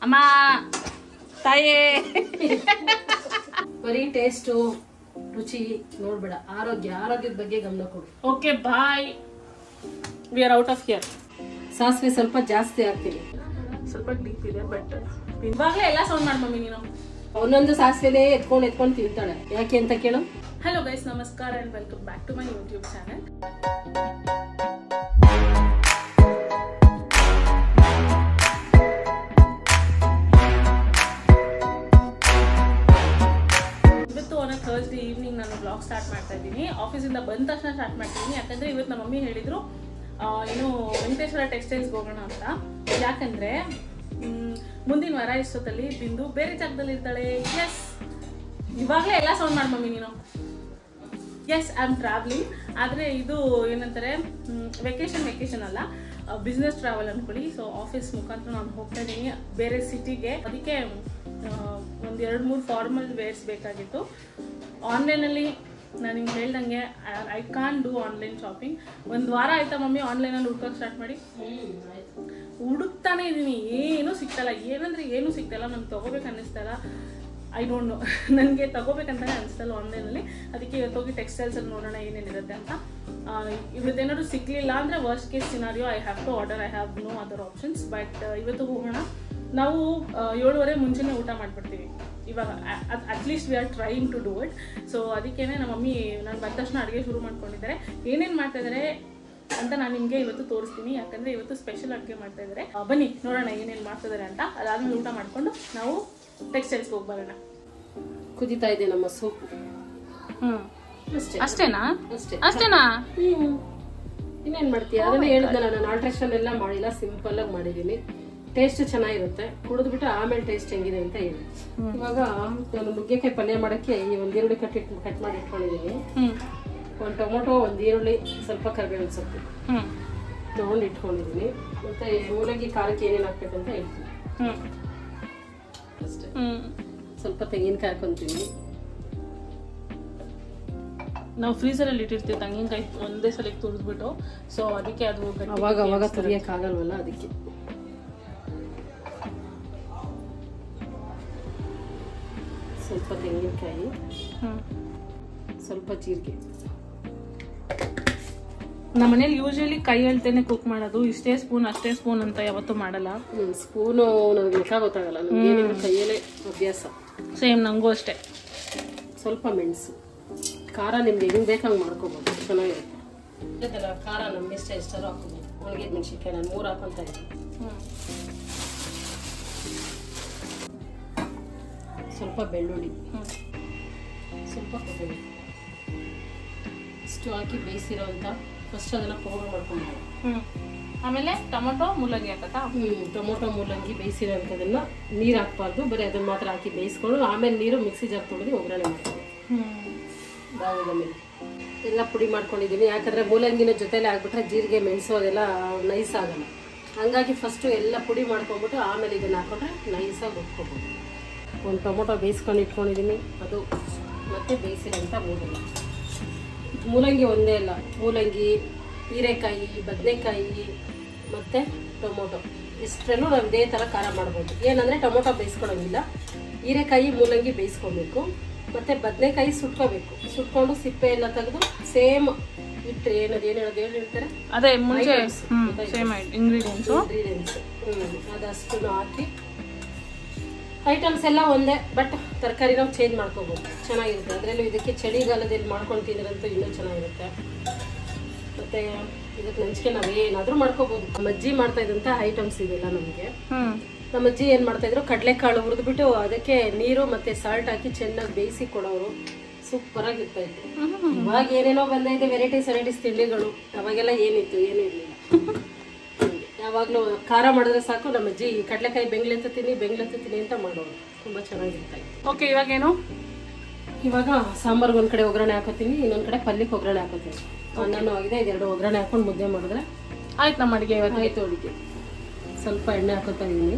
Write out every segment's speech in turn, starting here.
ಅಮ್ಮ ತಾಯೇ ಬರೀ ಟೇಸ್ಟು ರುಚಿ ನೋಡ್ಬೇಡ ಆರೋಗ್ಯ ಆರೋಗ್ಯದ ಬಗ್ಗೆ ಗಮನ ಕೊಡು okay bye we are out of here ಸಾಸಿವೆ ಸ್ವಲ್ಪ ಜಾಸ್ತಿ ಹಾಕ್ತೀನಿ ಸ್ವಲ್ಪ ಡೀಪ್ ಇದೆ ಬಟ್ ಇವಾಗಲೇ ಎಲ್ಲ ಸೌಂಡ್ ಮಾಡಿ ಮಮ್ಮಿ ನೀನು ಒಂದೊಂದು ಸಾಸಿವೆನೇ ಎತ್ಕೊಂಡು ಎತ್ಕೊಂಡು ತಿಂತಾಳೆ ಯಾಕೆ ಅಂತ ಕೇಳು ಹಲೋ ಗೈಸ್ ನಮಸ್ಕಾರ and welcome back to my YouTube channel ಇವತ್ತು ಒನ್ ಥರ್ಸ್ಡೇ ಈವ್ನಿಂಗ್ ನಾನು ಬ್ಲಾಗ್ ಸ್ಟಾರ್ಟ್ ಮಾಡ್ತಾ ಇದ್ದೀನಿ ಆಫೀಸಿಂದ ಬಂದ ತಕ್ಷಣ ಸ್ಟಾರ್ಟ್ ಮಾಡ್ತೀನಿ ಯಾಕಂದ್ರೆ ಇವತ್ತು ನಮ್ಮ ಮಮ್ಮಿ ಹೇಳಿದ್ರು ಆ, ಏನು ವೆಂಕಟೇಶ್ವರ ಟೆಕ್ಸ್ಟೈಲ್ಸ್ಗೆ ಹೋಗೋಣ ಅಂತ ಯಾಕಂದ್ರೆ ಮ್, ಮುಂದಿನ ವಾರ ಇಷ್ಟೊತ್ತಲ್ಲಿ ಬಿಂದು ಬೇರೆ ಜಾಗದಲ್ಲಿ ಇರ್ತಾಳೆ ಎಸ್ ಇವಾಗಲೇ ಎಲ್ಲ ಸೌಂಡ್ ಮಾಡಿ ಮಮ್ಮಿ ನೀನು ಎಸ್ ಐ ಆಮ್ ಟ್ರಾವ್ಲಿಂಗ್ ಆದರೆ ಇದು ಏನಂತಾರೆ ವೆಕೇಶನ್ ವೆಕೇಶನ್ ಅಲ್ಲ ಬಿಸ್ನೆಸ್ ಟ್ರಾವೆಲ್ ಅಂದ್ಕೊಳ್ಳಿ ಸೊ ಆಫೀಸ್ ಮುಖಾಂತರ ನಾನು ಹೋಗ್ತಾ ಇದ್ದೀನಿ ಬೇರೆ ಸಿಟಿಗೆ ಅದಕ್ಕೆ ಒಂದು ಎರಡು ಮೂರು ಫಾರ್ಮಲ್ ವೇರ್ಸ್ ಬೇಕಾಗಿತ್ತು ಆನ್ಲೈನಲ್ಲಿ ನಾನು ಹಿಂಗೆ ಹೇಳ್ದಂಗೆ I can do online shopping ಒಂದು ವಾರ ಆಯ್ತಾ ಮಮ್ಮಿ ಆನ್ಲೈನಲ್ಲಿ ಹುಡ್ಕೋಕೆ ಸ್ಟಾರ್ಟ್ ಮಾಡಿ ಹುಡುಕ್ತಾನೆ ಇದ್ದೀನಿ ಏನೂ ಸಿಗ್ತಲ್ಲ ಏನಂದ್ರೆ ಏನೂ ಸಿಗ್ತಲ್ಲ ನಂಗೆ ತೊಗೋಬೇಕು ಅನ್ನಿಸ್ತಲ್ಲ ಐ ಡೋಂಟ್ ನೋ ನನಗೆ ತಗೋಬೇಕಂತಾನೆ ಅನಿಸ್ತಲ್ಲ ಆನ್ಲೈನಲ್ಲಿ ಅದಕ್ಕೆ ಇವತ್ತು ಹೋಗಿ ಟೆಕ್ಸ್ಟೈಲ್ಸಲ್ಲಿ ನೋಡೋಣ ಏನೇನಿರುತ್ತೆ ಅಂತ ಆ, ಇವತ್ತೇನಾದ್ರು ಸಿಗಲಿಲ್ಲ ಅಂದರೆ worst case scenario I have to order I have no other options but ಇವತ್ತು ಹೋಗೋಣ ನಾವು ಆ, ಏಳುವರೆ ಮುಂಚೆನೇ ಊಟ ಮಾಡಿಬಿಡ್ತೀವಿ ಇವಾಗ at least we are trying to do it so ಅದಕ್ಕೇನೆ ನಮ್ಮ ಮಮ್ಮಿ ನಾನು ಬಂದ ತಕ್ಷಣ ಅಡುಗೆ ಶುರು ಮಾಡ್ಕೊಂಡಿದ್ದಾರೆ ಏನೇನು ಮಾಡ್ತಾ ಇದ್ದಾರೆ ಅಂತ ನಾನು ನಿಮಗೆ ಇವತ್ತು ತೋರಿಸ್ತೀನಿ ಯಾಕಂದ್ರೆ ಇವತ್ತು ಸ್ಪೆಷಲ್ ಅಡುಗೆ ಮಾಡ್ತಾ ಇದ್ದಾರೆ ಆ, ಬನ್ನಿ ನೋಡೋಣ ಏನೇನು ಮಾಡ್ತಾ ಇದ್ದಾರೆ ಅಂತ ಅದಾದ್ಮೇಲೆ ಊಟ ಮಾಡ್ಕೊಂಡು ನಾವು ಟೆಕ್ಸ್ಟೈಲ್ಸ್ಗೆ ಹೋಗಿ ಬರೋಣ ಕುದಿತಾ ಇದೆ ನಮ್ಮ ಸೂಪ್ ಹ್ಮ್ ಅಷ್ಟೇ ಅಷ್ಟೇನಾ ಅಷ್ಟೇ ಅಷ್ಟೇನಾ ಹ್ಮ್ ಇನ್ನೇನ್ ಮಾಡ್ತೀಯ ಅದನ್ನ ಹೇಳಿದ್ನಲ್ಲ ನಾನು ಆಲ್ಟ್ರೇಷನ್ ಎಲ್ಲ ಮಾಡಿಲ್ಲ ಸಿಂಪಲ್ ಆಗಿ ಮಾಡಿದೀನಿ ಟೇಸ್ಟ್ ಚೆನ್ನಾಗಿರುತ್ತೆ ಕುಡಿದ್ಬಿಟ್ಟು ಆಮೇಲೆ ಟೇಸ್ಟ್ ಹೆಂಗಿದೆ ಅಂತ ಹೇಳಿ ಇವಾಗ ನಾನು ನುಗ್ಗೆಕಾಯಿ ಪಲ್ಯ ಮಾಡಕ್ಕೆ ಈ ಒಂದ್ ಈರುಳ್ಳಿ ಕಟ್ ಇಟ್ ಕಟ್ ಮಾಡಿ ಇಟ್ಕೊಂಡಿದೀನಿ ಹ್ಮ್ ಒಂದ್ ಟೊಮೊಟೊ ಒಂದ್ ಈರುಳ್ಳಿ ಸ್ವಲ್ಪ ಕರಿಬೇವಿನ ಸೊಪ್ಪು ಹ್ಮ್ ತಗೊಂಡು ಇಟ್ಕೊಂಡಿದೀನಿ ಮತ್ತೆ ಮೂಲಂಗಿ ಖಾರಕ್ಕೆ ಏನೇನು ಹಾಕ್ಬೇಕಂತ ಹೇಳ್ತೀನಿ ಹ್ಮ್ ಅಷ್ಟೇ ಹ್ಮ್ ಸ್ವಲ್ಪ ತೆಂಗಿನಕಾಯಿ ಹಾಕೊಂತೀನಿ ನಾವು ಫ್ರೀಸರಲ್ಲಿ ಇಟ್ಟಿರ್ತೀವಿ ತೆಂಗಿನಕಾಯಿ ಒಂದೇ ಸಲ ತುರಿದ್ಬಿಟ್ಟು ಸೊ ಅದಕ್ಕೆ ಅದು ಗಟ್ಟಿ ಅವಾಗ ಅವಾಗ ತುರಿಯಕ್ ಆಗಲ್ವಲ್ಲ ಅದಕ್ಕೆ ಸ್ವಲ್ಪ ತೆಂಗಿನಕಾಯಿ ಹ್ಮ್ ಸ್ವಲ್ಪ ಜೀರಿಗೆ ನಮ್ಮ ಮನೇಲಿ ಯೂಶಲಿ ಕೈ ಹೇಳ್ತೇನೆ ಕುಕ್ ಮಾಡೋದು ಇಷ್ಟೇ ಸ್ಪೂನ್ ಅಷ್ಟೇ ಸ್ಪೂನ್ ಅಂತ ಯಾವತ್ತೂ ಮಾಡಲ್ಲ ಸ್ಪೂನು ನನಗೆ ಲೆಕ್ಕ ಗೊತ್ತಾಗಲ್ಲ ನನಗೆ ಏನಿದ್ರು ಕೈಯಲ್ಲೇ ಅಭ್ಯಾಸ ಸೇಮ್ ನಂಗೂ ಅಷ್ಟೇ ಸ್ವಲ್ಪ ಮೆಣಸು ಖಾರ ನಿಮ್ಗೆ ಹೆಂಗ್ ಬೇಕಂಗೆ ಮಾಡ್ಕೋಬೋದು ಚೆನ್ನಾಗಿರುತ್ತೆ ಇದೆಲ್ಲ ಖಾರ ನಮ್ಮ ಇಷ್ಟ ಎಷ್ಟಾರು ಹಾಕೋಬೋದು ಒಣಗಿದ ಮೆಣಸಿನ್ಕಾಯಿ ನಾನು ಮೂರು ಹಾಕೊಂತ ಇದ್ದೀನಿ ಸ್ವಲ್ಪ ಬೆಳ್ಳುಳ್ಳಿ ಸ್ವಲ್ಪ ಕೊತ್ತಂಬರಿ ಇಷ್ಟು ಹಾಕಿ ಬೇಯಿಸಿರೋಂಥ ಫಸ್ಟ್ ಅದನ್ನು ಪೌಡರ್ ಮಾಡ್ಕೊಂಡು ಹ್ಮ್ ಆಮೇಲೆ ಟೊಮೊಟೊ ಮೂಲಂಗಿ ಹಾಕತ್ತಾ ಟೊಮೊಟೊ ಮೂಲಂಗಿ ಬೇಯಿಸಿರೋಂಥದನ್ನ ನೀರು ಹಾಕ್ಬಾರ್ದು ಬರೀ ಅದನ್ನ ಮಾತ್ರ ಹಾಕಿ ಬೇಯಿಸ್ಕೊಂಡು ಆಮೇಲೆ ನೀರು ಮಿಕ್ಸಿ ಜಾರ್ ತೊಳೆದು ಒಗ್ಗರಣೆ ಮಾಡ್ಕೊಂಡು ಬಾವುದ ಮೇಲೆ ಎಲ್ಲ ಪುಡಿ ಮಾಡ್ಕೊಂಡಿದ್ದೀನಿ ಯಾಕಂದ್ರೆ ಮೂಲಂಗಿನ ಜೊತೆಲೆ ಆಗ್ಬಿಟ್ರೆ ಜೀರಿಗೆ ಮೆಣಸು ಅದೆಲ್ಲ ನೈಸ್ ಆಗಲ್ಲ ಹಂಗಾಗಿ ಫಸ್ಟು ಎಲ್ಲ ಪುಡಿ ಮಾಡ್ಕೊಂಡ್ಬಿಟ್ಟು ಆಮೇಲೆ ಇದನ್ನ ಹಾಕೊಂಡ್ರೆ ನೈಸಾಗಿ ಉಟ್ಕೋಬೋದು ಒಂದು ಟೊಮೊಟೊ ಬೇಯಿಸ್ಕೊಂಡು ಇಟ್ಕೊಂಡಿದ್ದೀನಿ ಅದು ಮತ್ತೆ ಬೇಯಿಸಿರೋಂಥ ಮೂಲಂಗಿ ಮೂಲಂಗಿ ಒಂದೇ ಅಲ್ಲ ಮೂಲಂಗಿ ಹೀರೆಕಾಯಿ ಬದನೆಕಾಯಿ ಮತ್ತು ಟೊಮೊಟೊ ಇಷ್ಟರಲ್ಲೂ ನಾವು ಇದೇ ಥರ ಖಾರ ಮಾಡ್ಬೋದು ಏನಂದರೆ ಟೊಮೊಟೊ ಬೇಯಿಸ್ಕೊಳಂಗಿಲ್ಲ ಹೀರೆಕಾಯಿ ಮೂಲಂಗಿ ಬೇಯಿಸ್ಕೊಬೇಕು ಮತ್ತು ಬದನೆಕಾಯಿ ಸುಟ್ಕೋಬೇಕು ಸುಟ್ಕೊಂಡು ಸಿಪ್ಪೆ ಎಲ್ಲ ತೆಗೆದು ಸೇಮ್ ಇಟ್ಟು ಏನದು ಏನು ಹೇಳೋದು ಏನು ಹೇಳ್ತಾರೆ ಅದೇ ಮುಂಚೆ Items. Hmm same ingredients ingredients ಹ್ಞೂ ಅದಷ್ಟು ಹಾಕಿ ಐಟಮ್ಸ್ ಎಲ್ಲ ಒಂದೇ ಬಟ್ ತರಕಾರಿ ನಾವು ಚೇಂಜ್ ಮಾಡ್ಕೋಬೋದು ಚೆನ್ನಾಗಿರುತ್ತೆ ಅದರಲ್ಲೂ ಇದಕ್ಕೆ ಚಳಿಗಾಲದಲ್ಲಿ ಮಾಡ್ಕೊಂಡು ತಿಂದ್ರಂತೂ ಇನ್ನೂ ಚೆನ್ನಾಗಿರುತ್ತೆ ಮತ್ತು ಇದಕ್ಕೆ ನಂಚಿಕೆ ನಾವು ಏನಾದರೂ ಮಾಡ್ಕೋಬೋದು ನಮ್ಮ ಅಜ್ಜಿ ಮಾಡ್ತಾ ಇದ್ದಂಥ ಐಟಮ್ಸ್ ಇದೆಲ್ಲ ನಮಗೆ ಹ್ಮ್ ನಮ್ಮ ಅಜ್ಜಿ ಏನು ಮಾಡ್ತಾ ಇದ್ರು ಕಡಲೆಕಾಳು ಹುರಿದ್ಬಿಟ್ಟು ಅದಕ್ಕೆ ನೀರು ಮತ್ತು ಸಾಲ್ಟ್ ಹಾಕಿ ಚೆನ್ನಾಗಿ ಬೇಯಿಸಿ ಕೊಡೋರು ಸೂಪರ್ ಆಗಿರ್ತಾ ಇತ್ತು ಇವಾಗ ಏನೇನೋ ಬಂದೈತೆ ವೆರೈಟೀಸ್ ವೆರೈಟೀಸ್ ತಿಂಡಿಗಳು ಅವಾಗೆಲ್ಲ ಏನಿತ್ತು ಏನೂ ಇರಲಿಲ್ಲ ಯಾವಾಗಲೂ ಖಾರ ಮಾಡಿದ್ರೆ ಸಾಕು ನಮ್ಮ ಅಜ್ಜಿ ಕಡಲೆಕಾಯಿ ಬೆಂಗ್ಲೆ ಅಂತ ತಿನ್ನಿ ಬೆಂಗ್ಲೆ ಅಂತ ತಿನ್ನಿ ಅಂತ ಮಾಡೋರು ತುಂಬ ಚೆನ್ನಾಗಿರ್ತಾ ಇತ್ತು ಓಕೆ ಇವಾಗೇನು ಇವಾಗ ಸಾಂಬಾರ್ಗೆ ಒಂದು ಕಡೆ ಒಗ್ಗರಣೆ ಹಾಕೋತೀನಿ ಇನ್ನೊಂದು ಕಡೆ ಪಲ್ಯಕ್ಕೆ ಒಗ್ಗರಣೆ ಹಾಕೋತೀನಿ ಅನ್ನನೂ ಆಗಿದೆ ಇದೆರಡು ಒಗ್ಗರಣೆ ಹಾಕೊಂಡು ಮುದ್ದೆ ಮಾಡಿದ್ರೆ ಆಯ್ತು ನಮ್ಮ ಅಡಿಗೆ ಇವತ್ತು ಆಯಿತು ಅಡಿಗೆ ಸ್ವಲ್ಪ ಎಣ್ಣೆ ಹಾಕೋತಾ ಇದ್ದೀನಿ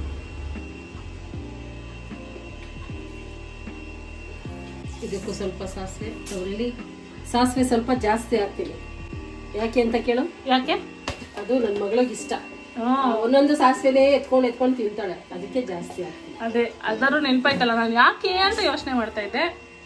ಇದಕ್ಕೂ ಸ್ವಲ್ಪ ಸಾಸಿವೆ ತೊಗೊಳ್ಳಿ ಸಾಸಿವೆ ಸ್ವಲ್ಪ ಜಾಸ್ತಿ ಹಾಕ್ತೀನಿ ಯಾಕೆ ಅಂತ ಕೇಳು ಯಾಕೆ ಅದು ನನ್ನ ಮಗಳಿಗೆ ಇಷ್ಟ ಹ್ಮ್ ಒಂದೊಂದು ಸಾಸಿವೆನೇ ಎತ್ಕೊಂಡು ಎತ್ಕೊಂಡು ತಿಂತಾಳೆ ಅದಕ್ಕೆ ಜಾಸ್ತಿ ಆಗ್ತದೆ ಅದೇ ಅದಾದ್ರೂ ನೆನ್ಪಾಯ್ತಲ್ಲ ನಾನು ಯಾಕೆ ಅಂತ ಯೋಚನೆ ಮಾಡ್ತಾ ಇದ್ದೆ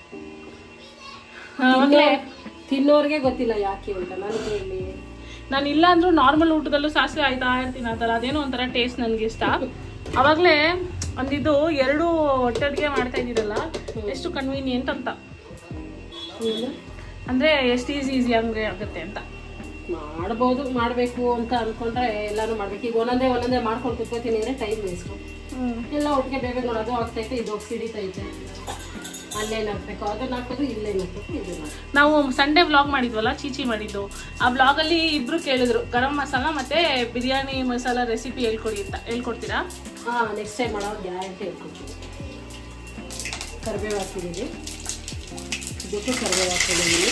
ತಿನ್ನೋರ್ಗೆ ಗೊತ್ತಿಲ್ಲ ಯಾಕೆ ಅಂತ ನನಗೆ ಹೇಳಿ ನಾನು ಇಲ್ಲ ಅಂದ್ರೂ ನಾರ್ಮಲ್ ಊಟದಲ್ಲೂ ಸಾಸಿವೆ ಆಯ್ತಾ ಇರ್ತೀನಿ ಆ ಥರ ಅದೇನೋ ಒಂಥರ ಟೇಸ್ಟ್ ನನಗೆ ಇಷ್ಟ ಅವಾಗಲೇ ಒಂದಿದು ಎರಡು ಹೊಟ್ಟೆ ಅಡುಗೆ ಮಾಡ್ತಾ ಇದ್ದೀರಲ್ಲ ಎಷ್ಟು ಕನ್ವೀನಿಯಂಟ್ ಅಂತ ಏನು? ಅಂದ್ರೆ ಎಷ್ಟು ಈಸಿ ಈಸಿ ಹಂಗೆ ಆಗುತ್ತೆ ಅಂತ ಮಾಡ್ಬೋದು ಮಾಡಬೇಕು ಅಂತ ಅನ್ಕೊಂಡ್ರೆ ಎಲ್ಲಾನು ಮಾಡ್ಬೇಕು ಈಗ ಒಂದೊಂದೇ ಒಂದೊಂದೇ ಮಾಡ್ಕೊಂಡು ಕುತ್ಕೋತೀನಿ ಅಂದ್ರೆ ಟೈಮ್ ವೇಸ್ಟು ಎಲ್ಲ ಒಟ್ಟಿಗೆ ಬೇಗ ನೋಡೋದು ಆಗ್ತೈತೆ ಇದು ಸಿಡಿತೈತೆ ಅಲ್ಲೇನು ಹಾಕ್ಬೇಕು ಅದನ್ನ ಹಾಕೋದು ಇಲ್ಲೇನು ಹಾಕ್ಬೇಕು ಇದು ಹಾಕ್ಬೇಕು. ನಾವು ಸಂಡೇ ವ್ಲಾಗ್ ಮಾಡಿದ್ವಲ್ಲ ಚೀಚಿ ಮಾಡಿದ್ದು ಆ ವ್ಲಾಗಲ್ಲಿ ಇಬ್ರು ಕೇಳಿದ್ರು ಗರಂ ಮಸಾಲ ಮತ್ತೆ ಬಿರಿಯಾನಿ ಮಸಾಲ ರೆಸಿಪಿ ಹೇಳ್ಕೊಡಿ ಅಂತ ಹೇಳ್ಕೊಡ್ತೀರಾ ಹಾ ನೆಕ್ಸ್ಟ್ ಟೈಮ್ ಮಾಡೋ ಗ್ಯಾರಂಟಿ ಹೇಳ್ಕೊಡ್ತೀನಿ ಕರಿಬೇವು ಹಾಕಿದ್ದೀನಿ ಇದಕ್ಕೂ ಕರಿಬೇವು ಹಾಕಿದ್ದೀನಿ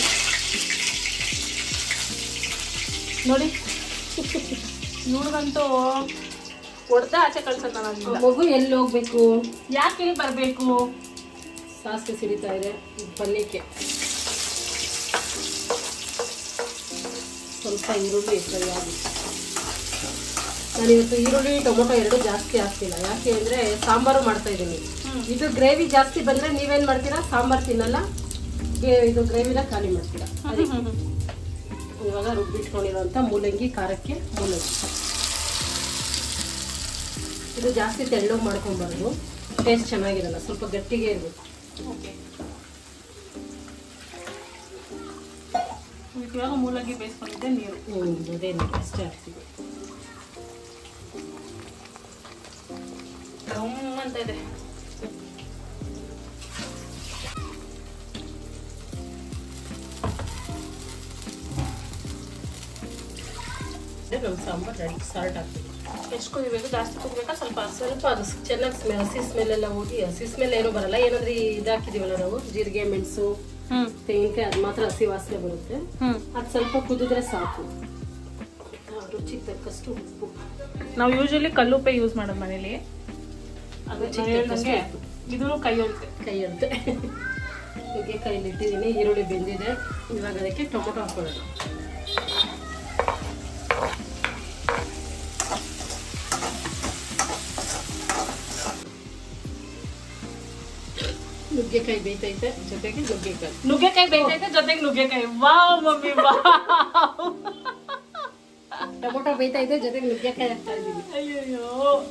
ನೋಡಿ ಇವ್ರಿಗಂತೂ ಹೊಡ್ದ ಆಚೆ ಕಳ್ಸತ್ತ ಆ ನಾನು ಮಗು ಎಲ್ಲಿ ಹೋಗ್ಬೇಕು ಯಾಕೆ ಇಲ್ಲಿ ಬರಬೇಕು ಸಾಸಿವೆ ಸಿಡಿತಾ ಇದೆ ಇದು ಪಲ್ಯಕ್ಕೆ ಸ್ವಲ್ಪ ಈರುಳ್ಳಿ ಫ್ರೈ ಆಗಿ ನಾನಿವತ್ತು ಈರುಳ್ಳಿ ಟೊಮೊಟೊ ಎರಡು ಜಾಸ್ತಿ ಹಾಕ್ತಿಲ್ಲ ಯಾಕೆ ಅಂದರೆ ಸಾಂಬಾರು ಮಾಡ್ತಾ ಇದ್ದೀನಿ ಇದು ಗ್ರೇವಿ ಜಾಸ್ತಿ ಬಂದರೆ ನೀವೇನು ಮಾಡ್ತೀರಾ ಸಾಂಬಾರು ತಿನ್ನಲ್ಲ ಗೆ- ಇದು ಗ್ರೇವಿನ ಖಾಲಿ ಮಾಡ್ತೀರಾ ಅದಕ್ಕೆ ಇವಾಗ ರುಬ್ಬಿಟ್ಕೊಂಡಿರೋಂಥ ಮೂಲಂಗಿ ಖಾರಕ್ಕೆ ಮೂಲಂಗಿ ಇದು ಜಾಸ್ತಿ ತೆಳ್ಳಗೆ ಮಾಡ್ಕೊಬಾರ್ದು ಟೇಸ್ಟ್ ಚೆನ್ನಾಗಿರಲ್ಲ ಸ್ವಲ್ಪ ಗಟ್ಟಿಗೆ ಇರಬೇಕು ಓಕೆ ಇವಾಗ ಮೂಲಂಗಿ ಬೇಯಿಸ್ಕೊಂಡಿದ್ದೆ ನೀರು ಹ್ಞೂ ಅದೇ ನೋಡಿ ಅಷ್ಟೇ ಹಾಕ್ತೀವಿ ಗಮ್ ಅಂತ ಇದೆ ನಮ್ಮ ಸಾಂಬಾರು ರೆಡಿ ಸಾಲ್ಟ್ ಹಾಕ್ತೀವಿ ಎಷ್ಟು ಕುದಿಬೇಕು ಜಾಸ್ತಿ ಕುದಿಬೇಕಾ ಸ್ವಲ್ಪ ಸ್ವಲ್ಪ ಅದು ಚೆನ್ನಾಗಿ ಸ್ಮೆಲ್ ಹಸಿ ಸ್ಮೆಲ್ ಎಲ್ಲ ಹೋಗಿ ಹಸಿ ಸ್ಮೆಲ್ ಏನೂ ಬರಲ್ಲ ಏನಾದ್ರೆ ಇದು ಹಾಕಿದೀವಲ್ಲ ನಾವು ಜೀರಿಗೆ ಮೆಣಸು ಹ್ಮ್ ತೆಂಗಿನಕಾಯಿ ಅದು ಮಾತ್ರ ಹಸಿ ವಾಸನೆ ಬರುತ್ತೆ ಹ್ಮ್ ಅದು ಸ್ವಲ್ಪ ಕುದಿದ್ರೆ ಸಾಕು ಆ, ರುಚಿಗೆ ತಕ್ಕಷ್ಟು ಉಪ್ಪು ನಾವು ಯೂಶಲಿ ಕಲ್ಲುಪ್ಪೆ ಯೂಸ್ ಮಾಡೋದು ಮನೇಲಿ ಅದು ರುಚಿಗೆ ಹೇಳ್ದಂಗೆ ಇದು ಕೈ ಹೋಗುತ್ತೆ ಕೈ ಅಂತೆ ನುಗ್ಗೆಕಾಯಲ್ಲಿ ಇಟ್ಟಿದ್ದೀನಿ ಈರುಳ್ಳಿ ಬೆಂದಿದೆ ಇವಾಗ ಅದಕ್ಕೆ ಟೊಮೊಟೊ ಹಾಕೊಳ್ಳೋಣ ನುಗ್ಗೆಕಾಯಿ ಬೇಯ್ತೈತೆ ಜೊತೆಗೆ ನುಗ್ಗೆಕಾಯಿ ನುಗ್ಗೆಕಾಯಿ ಬೇಯ್ತೈತೆ ಜೊತೆಗೆ ನುಗ್ಗೆಕಾಯಿ ವಾವ್ ಮಮ್ಮಿ ವಾವ್ ಟೊಮೊಟೊ ಬೇಯ್ತೈತೆ ಜೊತೆಗೆ ನುಗ್ಗೆಕಾಯಿ ಹಾಕ್ತಾ ಇದ್ದೀವಿ ಅಯ್ಯಯ್ಯೋ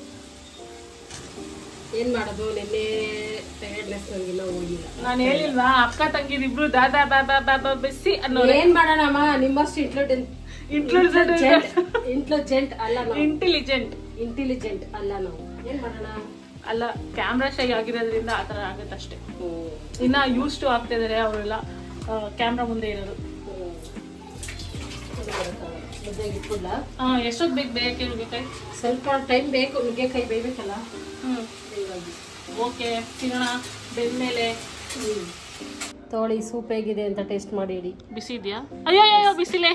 ಏನ್ ಮಾಡೋದು ನಿನ್ನೆ ಟೈರ್ಡ್ನೆಸ್ ನನಗಿನ್ನ ಹೋಗಿಲ್ಲ ನಾನು ಹೇಳಿಲ್ವಾ ಅಕ್ಕ ತಂಗಿದಿಬ್ರು ದಾದಾ ಬಾಬಾ ಬಾಬಾ ಬೆಸ್ಸಿ ಅನ್ನೋರು ಏನ್ ಮಾಡೋಣಮ್ಮ ನಿಮ್ಮಷ್ಟು ಇಂಟ್ಲಿಜೆಂಟ್ ಇಂಟೆಲಿಜೆಂಟ್ ಅಲ್ಲ ನಾವು ಇಂಟೆಲಿಜೆಂಟ್ ಇಂಟೆಲಿಜೆಂಟ್ ಅಲ್ಲ ನಾವು ಏನ್ ಮಾಡೋಣ ಅಲ್ಲ ಕ್ಯಾಮ್ರಾ ಶೈ ಆಗಿರೋದ್ರಿಂದ ಆ ಥರ ಆಗುತ್ತೆ ಅಷ್ಟೇ ಇನ್ನ ಯೂಸ್ ಟು ಆಗ್ತಾ ಇದಾರೆ ಅವರೆಲ್ಲ ಕ್ಯಾಮ್ರಾ ಮುಂದೆ ಇರೋದು ಮುದ್ದೆಗೆ ಇಟ್ಬಿಡ್ಲ ಆ, ಎಷ್ಟೊತ್ತು ಬೇಕು ಬೇಯಕ್ಕೆ ನುಗ್ಗೆಕಾಯಿ ಸ್ವಲ್ಪ ಟೈಮ್ ಬೇಕು ನುಗ್ಗೆಕಾಯಿ ಬೇಯ್ಬೇಕಲ್ಲ ಹ್ಮ್ ಹೀಗಾಗಿ ಓಕೆ ತಿನ್ನೋಣ ಬೆಂದ್ಮೇಲೆ ತೋಳಿ ಸೂಪ್ ಹೇಗಿದೆ ಅಂತ ಟೇಸ್ಟ್ ಮಾಡಿ ಇಡಿ ಬಿಸಿ ಇದೆಯಾ ಅಯ್ಯೋ ಅಯ್ಯೋ ಬಿಸಿಲೇ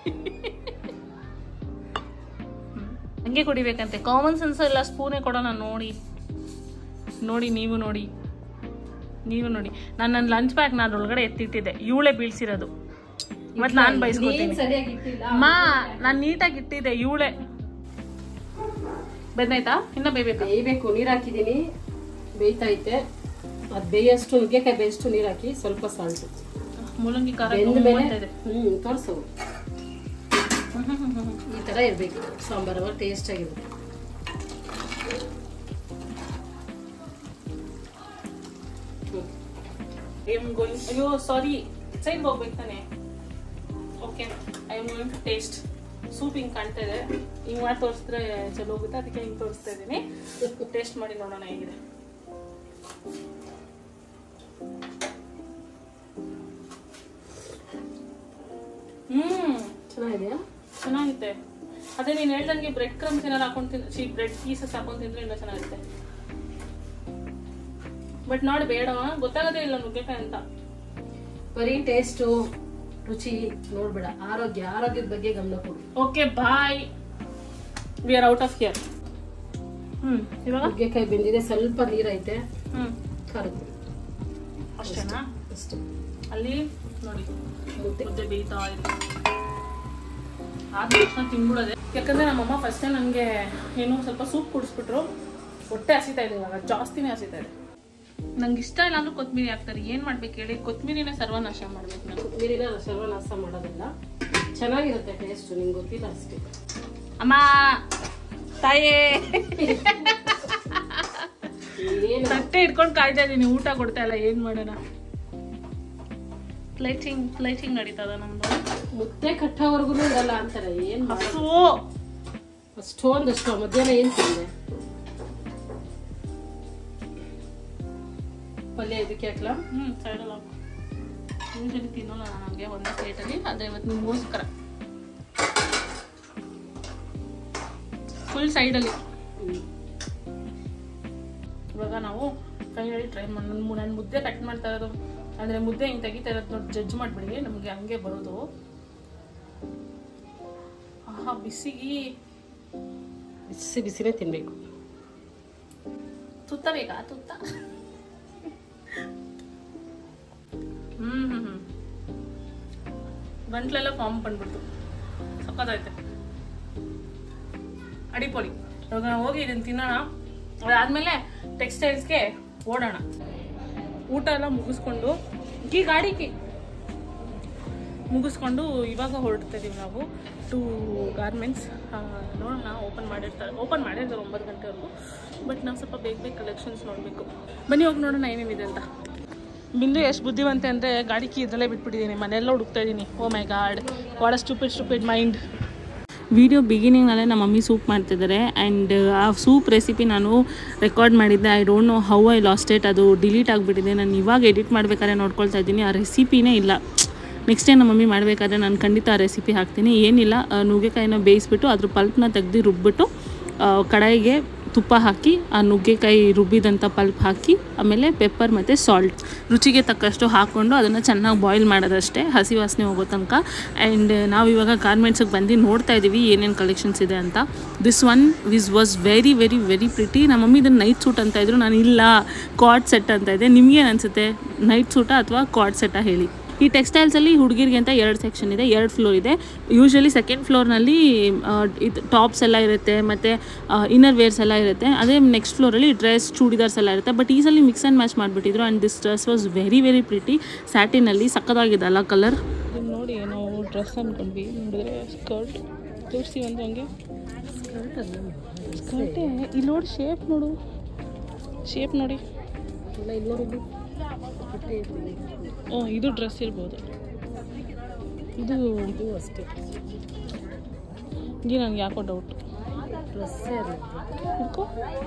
ಹಂಗೆ ಕುಡಿಬೇಕಂತೆ ಕಾಮನ್ ಸೆನ್ಸ್ ಎಲ್ಲ ಸ್ಪೂನೇ ಕೊಡೋಣ ನೋಡಿ ನೋಡಿ ನೀವು ನೋಡಿ ನೀವು ನೋಡಿ ನಾನು ನನ್ನ ಲಂಚ್ ಬ್ಯಾಗ್ ನಾನು ಒಳಗಡೆ ಎತ್ತಿಟ್ಟಿದ್ದೆ ಇವಳೆ ಬೀಳ್ಸಿರೋದು ಮತ್ತೆ ನಾನು ಬಯಸ್ಕೊತೀನಿ ಸರಿಯಾಗಿ ಇಟ್ಟಿಲ್ಲ ಮಾ ನಾನು ನೀಟಾಗಿ ಇಟ್ಟಿದ್ದೆ ಇವಳೆ ಬೆಂದಾಯ್ತಾ ಇನ್ನ ಬೇಯ್ಬೇಕಾ ಬೇಯ್ಬೇಕು ನೀರ್ ಹಾಕಿದೀನಿ ಬೇಯ್ತೈತೆ ಅದ್ ಬೇಯಷ್ಟು ನುಗ್ಗೆಕಾಯಿ ಬೇಯಷ್ಟು ನೀರ್ ಹಾಕಿ ಸ್ವಲ್ಪ ಸಾಲ್ಟ್ ಮೂಲಂಗಿ ಖಾರ ಬೆಂದ ತುಂಬ ಮೇಲೆ ಅಂತ ಇದೆ ಹ್ಮ್ ತೋರ್ಸು ಹ್ಮ್, ಹ್ಮ್, ಹ್ಮ್, ಹ್ಮ್. ಈ ತರ ಇರ್ಬೇಕು ಸಾಂಬಾರು ಟೇಸ್ಟ್ ಆಗಿರುತ್ತೆ ಹ್ಮ್. ಐ ಆಮ್ ಗೋಯಿಂಗ್ ಅಯ್ಯೋ ಸಾರಿ ಸೈಡ್ ಹೋಗ್ಬೇಕು ತಾನೆ okay I am going to taste soup ಹಿಂಗೆ ಕಾಣ್ತಾ ಇದೆ ಹಿಂಗೆ ಮಾಡಿ ತೋರಿಸಿದ್ರೆ ಚಲೋ ಹೋಗುತ್ತೆ ಅದಕ್ಕೆ ಹಿಂಗೆ ತೋರಿಸ್ತಾ ಇದ್ದೀನಿ ಟೇಸ್ಟ್ ಮಾಡಿ ನೋಡೋಣ ಹೇಗಿದೆ ಹ್ಮ್ ಚೆನ್ನಾಗಿದೆಯಾ ಚೆನ್ನಾಗಿತ್ತೆ ಅದೇ ನೀನು ಹೇಳ್ದಂಗೆ ಬ್ರೆಡ್ ಕ್ರಮ್ಸ್ ಏನಾರು ಹಾಕೊಂಡು ತಿನ್ ಸಿ ಬ್ರೆಡ್ ಪೀಸಸ್ ಹಾಕೊಂಡು ತಿಂದ್ರೆ ಇನ್ನೂ ಚೆನ್ನಾಗಿರುತ್ತೆ ಬಟ್ ನೋಡಿ ಬೇಡ ಗೊತ್ತಾಗೋದೇ ಇಲ್ಲ ನುಗ್ಗೆಕಾಯಿ ಅಂತ ಬರೀ ಟೇಸ್ಟು ರುಚಿ ನೋಡ್ಬೇಡ ಆರೋಗ್ಯ ಆರೋಗ್ಯದ ಬಗ್ಗೆ ಗಮನ ಕೊಡು okay bye we are out of here hmm ಇವಾಗ ನುಗ್ಗೆಕಾಯಿ ಬೆಂದಿದೆ ಸ್ವಲ್ಪ ನೀರೈತೆ ಹ್ಮ್ ಖಾರದ ಪುಡಿ ಅಷ್ಟೇನಾ ಅಷ್ಟೇ ಅಲ್ಲಿ ನೋಡಿ ಮುದ್ದೆ ಮುದ್ದೆ ಬೇಯ್ತಾ ಇದೆ ಆದ ತಕ್ಷಣ ತಿನ್ಬಿಡೋದೆ ಯಾಕಂದರೆ ನಮ್ಮಮ್ಮ ಫಸ್ಟೇ ನನಗೆ ಏನು ಸ್ವಲ್ಪ ಸೂಪ್ ಕುಡಿಸ್ಬಿಟ್ರು ಹೊಟ್ಟೆ ಹಸಿತಾ ಇದೆ ಇವಾಗ ಜಾಸ್ತಿನೇ ಹಸಿತಾ ಇದೆ ನಂಗೆ ಇಷ್ಟ ಇಲ್ಲ ಅಂದ್ರೆ ಕೊತ್ತಂಬರಿ ಹಾಕ್ತಾರೆ ಏನು ಮಾಡ್ಬೇಕು ಹೇಳಿ ಕೊತ್ತಂಬರಿನೇ ಸರ್ವನಾಶ ಮಾಡ್ಬೇಕು ನಾನು ಕೊತ್ತಂಬರಿನ ಸರ್ವನಾಶ ಮಾಡೋದಿಲ್ಲ ಚೆನ್ನಾಗಿರುತ್ತೆ ಟೇಸ್ಟ್ ನಿಂಗೆ ಗೊತ್ತಿಲ್ಲ ಅಷ್ಟೇ ಅಮ್ಮ ತಾಯೇ ಏನು ತಟ್ಟೆ ಇಟ್ಕೊಂಡು ಕಾಯ್ತಾ ಇದ್ದೀನಿ ಊಟ ಕೊಡ್ತಾ ಇಲ್ಲ ಏನು ಮಾಡೋಣ ಪ್ಲೇಟಿಂಗ್ ಪ್ಲೇಟಿಂಗ್ ನಡೀತದ ನಮ್ದು ಮುದ್ದೆ ಕಟ್ಟೋವರೆಗೂ ಇರಲ್ಲ ಅಂತಾರೆ ಏನು ಹಸು ಅಷ್ಟೊಂದಷ್ಟು ಮಧ್ಯಾಹ್ನ ಏನು ತಿಂದೆ ಪಲ್ಯ ಇದಕ್ಕೆ ಹಾಕ್ಲಾ ಹ್ಞೂ ಸೈಡಲ್ಲಿ ಹಾಕು ಯೂಶಲಿ ತಿನ್ನೋಲ್ಲ ನಾನು ಹಂಗೆ ಒಂದೇ ಪ್ಲೇಟಲ್ಲಿ ಆದರೆ ಇವತ್ತು ನಿಮಗೋಸ್ಕರ ಫುಲ್ ಸೈಡಲ್ಲಿ ಇವಾಗ ನಾವು ಕೈಯಲ್ಲಿ ಟ್ರೈ ಮಾಡಿ ನಾನು ಮುದ್ದೆ ಕಟ್ ಮಾಡ್ತಾ ಇರೋದು ಅಂದರೆ ಮುದ್ದೆ ಹಿಂಗೆ ತೆಗಿತಾ ಇರೋದು ನೋಡಿ ಜಡ್ಜ್ ಮಾಡಿಬಿಡಿ ನಮಗೆ ಹಂಗೆ ಬರೋದು ಆಹಾ ಬಿಸಿಗಿ ಬಿಸಿ ಬಿಸಿನೇ ತಿನ್ಬೇಕು ತುತ್ತ ಬೇಕಾ ತುತ್ತ ಹ್ಮ್ ಹ್ಮ್ ಹ್ಮ್ ಗಂಟ್ಲೆಲ್ಲ ಫಾರ್ಮ್ ಬಂದ್ಬಿಡ್ತು ಸಕ್ಕತ್ತೈತೆ ಅಡಿಪೊಡಿ ಇವಾಗ ನಾವು ಹೋಗಿ ಇದನ್ನ ತಿನ್ನೋಣ ಅದಾದ್ಮೇಲೆ ಟೆಕ್ಸ್ಟೈಲ್ಸ್ಗೆ ಓಡೋಣ ಊಟ ಎಲ್ಲ ಮುಗಿಸ್ಕೊಂಡು ಈ ಗಾಡಿಗೆ ಮುಗಿಸ್ಕೊಂಡು ಇವಾಗ ಹೊರಡ್ತಾ ಇದೀವಿ ನಾವು ಟು ಗಾರ್ಮೆಂಟ್ಸ್ ನೋಡೋಣ ಓಪನ್ ಮಾಡಿರ್ತಾರೆ ಓಪನ್ ಮಾಡಿರ್ತಾರೆ ಒಂಬತ್ತು ಗಂಟೆವರೆಗೂ ಬಟ್ ನಾವು ಸ್ವಲ್ಪ ಬೇಗ ಬೇಗ ಕಲೆಕ್ಷನ್ಸ್ ನೋಡಬೇಕು ಬನ್ನಿ ಹೋಗಿ ನೋಡೋಣ ಏನೇನಿದೆ ಅಂತ ಬಿಂದು ಎಷ್ಟು ಬುದ್ಧಿವಂತೆ ಅಂದರೆ ಗಾಡಿ ಕೀ ಇದರಲ್ಲೇ ಬಿಟ್ಬಿಟ್ಟಿದ್ದೀನಿ ಮನೆಯೆಲ್ಲ ಹುಡುಕ್ತಾ ಇದ್ದೀನಿ oh my god what a stupid stupid mind video ಬಿಗಿನಿಂಗ್ನಲ್ಲೇ ನಮ್ಮ ಮಮ್ಮಿ ಸೂಪ್ ಮಾಡ್ತಿದ್ದಾರೆ ಆ್ಯಂಡ್ ಆ ಸೂಪ್ ರೆಸಿಪಿ ನಾನು ರೆಕಾರ್ಡ್ ಮಾಡಿದ್ದೆ I don't know how I lost it ಅದು ಡಿಲೀಟ್ ಆಗಿಬಿಟ್ಟಿದೆ ನಾನು ಇವಾಗ ಎಡಿಟ್ ಮಾಡ್ಬೇಕಾದ್ರೆ ನೋಡ್ಕೊಳ್ತಾ ಇದ್ದೀನಿ ಆ ರೆಸಿಪಿನೇ ಇಲ್ಲ ನೆಕ್ಸ್ಟ್ ಟೈಮ್ ನಮ್ಮ ಮಮ್ಮಿ ಮಾಡಬೇಕಾದ್ರೆ ನಾನು ಖಂಡಿತ ಆ ರೆಸಿಪಿ ಹಾಕ್ತೀನಿ ಏನಿಲ್ಲ ಆ ನುಗ್ಗೆಕಾಯಿನ ಬೇಯಿಸ್ಬಿಟ್ಟು ಅದ್ರ ಪಲ್ಪ್ನ ತೆಗ್ದು ರುಬ್ಬಿಟ್ಟು ಆ, ಕಡಾಯಿಗೆ ತುಪ್ಪ ಹಾಕಿ ಆ ನುಗ್ಗೆಕಾಯಿ ರುಬ್ಬಿದಂಥ ಪಲ್ಪ್ ಹಾಕಿ ಆಮೇಲೆ ಪೆಪ್ಪರ್ ಮತ್ತು ಸಾಲ್ಟ್ ರುಚಿಗೆ ತಕ್ಕಷ್ಟು ಹಾಕ್ಕೊಂಡು ಅದನ್ನು ಚೆನ್ನಾಗಿ ಬಾಯ್ಲ್ ಮಾಡೋದಷ್ಟೇ ಹಸಿ ವಾಸನೆ ಹೋಗೋ ತನಕ ಆ್ಯಂಡ್ ನಾವು ಇವಾಗ ಗಾರ್ಮೆಂಟ್ಸಿಗೆ ಬಂದು ನೋಡ್ತಾ ಇದ್ದೀವಿ ಏನೇನು ಕಲೆಕ್ಷನ್ಸ್ ಇದೆ ಅಂತ this one was was very very very pretty ನಮ್ಮ ಮಮ್ಮಿ ಇದನ್ನು ನೈಟ್ ಸೂಟ್ ಅಂತ ಇದ್ರು ನಾನು ಇಲ್ಲ ಕಾರ್ಡ್ ಸೆಟ್ ಅಂತ ಇದೆ ನಿಮ್ಗೇನು ಅನಿಸುತ್ತೆ ನೈಟ್ ಸೂಟ ಅಥವಾ ಕಾರ್ಡ್ ಸೆಟ್ಟಾ ಹೇಳಿ ಈ ಟೆಕ್ಸ್ಟೈಲ್ಸಲ್ಲಿ ಹುಡುಗಿರಿಗೆ ಅಂತ ಎರಡು ಸೆಕ್ಷನ್ ಇದೆ ಎರಡು ಫ್ಲೋರ್ ಇದೆ ಯೂಶ್ವಲಿ ಸೆಕೆಂಡ್ ಫ್ಲೋರ್ನಲ್ಲಿ ಇದು ಟಾಪ್ಸ್ ಎಲ್ಲ ಇರುತ್ತೆ ಮತ್ತು ಇನ್ನರ್ ವೇರ್ಸ್ ಎಲ್ಲ ಇರುತ್ತೆ ಅದೇ ನೆಕ್ಸ್ಟ್ ಫ್ಲೋರಲ್ಲಿ ಡ್ರೆಸ್ ಚೂಡಿದಾರ್ಸ್ ಎಲ್ಲ ಇರುತ್ತೆ ಬಟ್ ಈ ಸಲ ಮಿಕ್ಸ್ ಆ್ಯಂಡ್ ಮ್ಯಾಚ್ ಮಾಡಿಬಿಟ್ಟಿದ್ರು and this dress was very very pretty ಸ್ಯಾಟಿನಲ್ಲಿ ಸಕ್ಕದಾಗಿದೆ ಅಲ್ಲ ಕಲರ್ ನೋಡಿ ನಾವು ಡ್ರೆಸ್ ಅಂದ್ಕೊಂಡ್ವಿ ನೋಡಿದ್ರೆ ಸ್ಕರ್ಟ್ ತೋರಿಸಿ ಒಂದು ಹಂಗೆ ಸ್ಕರ್ಟೇ ಇಲ್ಲಿ ನೋಡಿ ಶೇಪ್ ನೋಡು ಶೇಪ್ ನೋಡಿ ಎಲ್ಲ ಇನ್ನೂರು ಓ ಇದು ಡ್ರೆಸ್ ಇರ್ಬೋದು ಇದು ಇದು ಅಷ್ಟೇ ಇದು ನನಗೆ ಯಾಕೋ ಡೌಟ್ ಡ್ರೆಸ್ಸೇ ಅದು ಹುಡ್ಕೋ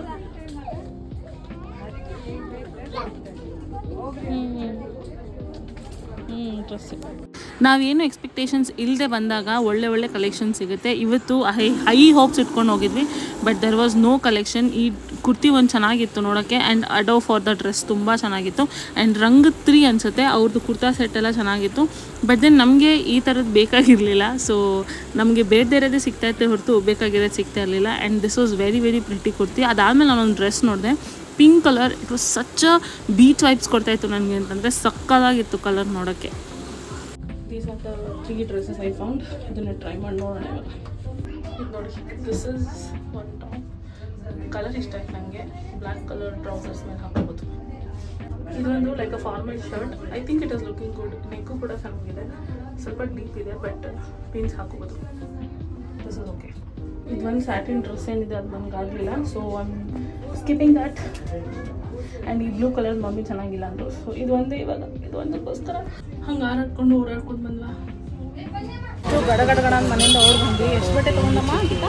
ಹ್ಞೂ ಹ್ಞೂ ಡ್ರೆಸ್ ನಾವೇನು ಎಕ್ಸ್ಪೆಕ್ಟೇಷನ್ಸ್ ಇಲ್ಲದೆ ಬಂದಾಗ ಒಳ್ಳೆ ಒಳ್ಳೆ ಕಲೆಕ್ಷನ್ ಸಿಗುತ್ತೆ ಇವತ್ತು ಹೈ ಹೈ ಹೋಪ್ಸ್ ಇಟ್ಕೊಂಡು ಹೋಗಿದ್ವಿ but there was no collection ಈ ಕುರ್ತಿ ಒಂದು ಚೆನ್ನಾಗಿತ್ತು ನೋಡೋಕ್ಕೆ and ado for the dress ತುಂಬ ಚೆನ್ನಾಗಿತ್ತು ಆ್ಯಂಡ್ ರಂಗ್ ತ್ರೀ ಅನಿಸುತ್ತೆ ಅವ್ರದ್ದು ಕುರ್ತಾ ಸೆಟ್ ಎಲ್ಲ ಚೆನ್ನಾಗಿತ್ತು ಬಟ್ ದೆನ್ ನಮಗೆ ಈ ಥರದ್ದು ಬೇಕಾಗಿರಲಿಲ್ಲ ಸೊ ನಮಗೆ ಬೇಡದೇ ಇರೋದೇ ಸಿಗ್ತಾ ಇತ್ತು ಹೊರತು ಬೇಕಾಗಿರೋದು ಸಿಗ್ತಾ ಇರಲಿಲ್ಲ and this was very very pretty kurti ಅದಾದಮೇಲೆ ನಾನೊಂದು ಡ್ರೆಸ್ ನೋಡಿದೆ pink colour it was such beach vibes ಕೊಡ್ತಾ ಇತ್ತು ನನಗೆ ಅಂತಂದರೆ ಸಕ್ಕದಾಗಿತ್ತು ಕಲರ್ ನೋಡೋಕ್ಕೆ these are the three dresses I found ಇದನ್ನು ಟ್ರೈ ಮಾಡಿ ನೋಡೋಣ ಇವಾಗ ಇದು ನೋಡಿ this is one top colour ಇಷ್ಟ ಆಯ್ತು ನನಗೆ ಬ್ಲ್ಯಾಕ್ ಕಲರ್ ಟ್ರೌಸರ್ಸ್ ಮೇಲೆ ಹಾಕೋಬೋದು ಇದೊಂದು like a formal shirt I think it is looking good neck ಕೂಡ ಚೆನ್ನಾಗಿದೆ ಸ್ವಲ್ಪ ಡೀಪ್ ಇದೆ ಬಟ್ ಪಿನ್ಸ್ ಹಾಕೋಬೋದು ದಿಸ್ ಇಸ್ ಓಕೆ ಇದೊಂದು ಸ್ಯಾಟಿನ್ ಡ್ರೆಸ್ ಏನಿದೆ ಅದು ನನಗೆ ಆಗಲಿಲ್ಲ so I'm skipping that and ಈ ಬ್ಲೂ ಕಲರ್ ಮಮ್ಮಿ ಚೆನ್ನಾಗಿಲ್ಲ ಅಂದರು ಸೊ ಇದು ಒಂದೇ ಇವಾಗ ಇದು ಒಂದಕ್ಕೋಸ್ಕರ ಹಂಗೆ ಹಾರಾಡ್ಕೊಂಡು ಓಡಾಡ್ಕೊಂಡು ಬಂದ್ವಾ ಇದು ಗಡ ಗಡ ಗಡ ಅಂತ ಮನೆಯಿಂದ ಓಡ್ ಬಂದ್ವಿ ಎಷ್ಟು ಬಟ್ಟೆ ತೊಗೊಂಡಮ್ಮ ಗೀತಾ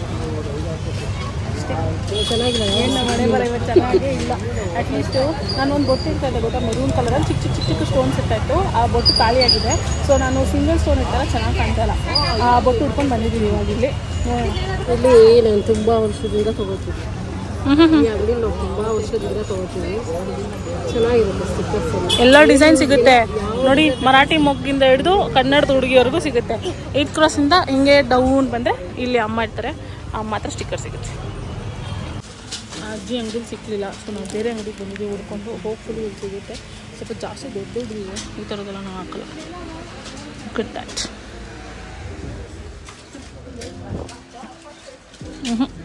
ಅಷ್ಟೇ ಚೆನ್ನಾಗಿದೆ ಏನು ಮನೆ ಬರ ಇವತ್ತು ಚೆನ್ನಾಗೇ ಇಲ್ಲ ಅಟ್ಲೀಸ್ಟು ನಾನು ಒಂದು ಬೊಟ್ಟು ಇರ್ತಾ ಇದೆ ಗೊತ್ತಾ ಮೆರೂನ್ ಕಲರಲ್ಲಿ ಚಿಕ್ಕ ಚಿಕ್ಕ ಚಿಕ್ಕ ಚಿಕ್ಕ ಸ್ಟೋನ್ಸ್ ಇರ್ತಾಯಿತ್ತು ಆ ಬೊಟ್ಟು ಖಾಲಿಯಾಗಿದೆ ಸೊ ನಾನು ಸಿಂಗಲ್ ಸ್ಟೋನ್ ಇರ್ತಾರ ಚೆನ್ನಾಗಿ ಕಾಣ್ತಾ ಇಲ್ಲ ಆ ಬೊಟ್ಟು ಉಟ್ಕೊಂಡು ಬಂದಿದ್ದೀನಿ ಇವಾಗ ಇಲ್ಲಿ ನೋಡೋಣ ಇಲ್ಲಿ ನಾನು ತುಂಬ ವರ್ಷದಿಂದ ತೊಗೋತೀನಿ ಈ ಅಂಗಡಿ ನಾವು ತುಂಬ ವರ್ಷದಿಂದ ತೊಗೋತೀವಿ ಚೆನ್ನಾಗಿರುತ್ತೆ ಸ್ಟಿಕ್ಕರ್ಸ್ ಎಲ್ಲ ಎಲ್ಲ ಡಿಸೈನ್ ಸಿಗುತ್ತೆ ನೋಡಿ ಮರಾಠಿ ಮೊಗ್ಗಿಂದ ಹಿಡಿದು ಕನ್ನಡದ ಹುಡುಗಿವರೆಗೂ ಸಿಗುತ್ತೆ ಏಟ್ ಕ್ರಾಸಿಂದ ಹಿಂಗೆ ಡೌನ್ ಬಂದರೆ ಇಲ್ಲಿ ಅಮ್ಮ ಇರ್ತಾರೆ ಆ ಅಮ್ಮ ಹತ್ರ ಸ್ಟಿಕ್ಕರ್ ಸಿಗುತ್ತೆ ಆ ಅಜ್ಜಿ ಅಂಗಡಿಲಿ ಸಿಕ್ಕಲಿಲ್ಲ ಸೊ ನಾವು ಬೇರೆ ಅಂಗಡಿಗೆ ಬಂದಿದ್ದೀವಿ ಹುಡ್ಕೊಂಡು ಹೋಪ್ಫುಲಿ ಇಲ್ಲಿ ಸಿಗುತ್ತೆ ಸ್ವಲ್ಪ ಜಾಸ್ತಿ ದೊಡ್ಡ ದೊಡ್ಡದಿದೆ ಈ ಥರದ್ದೆಲ್ಲ ನಾವು ಹಾಕಲ್ಲ ಗುಡ್ ದ್ಯಾಟ್ ಹ್ಞೂ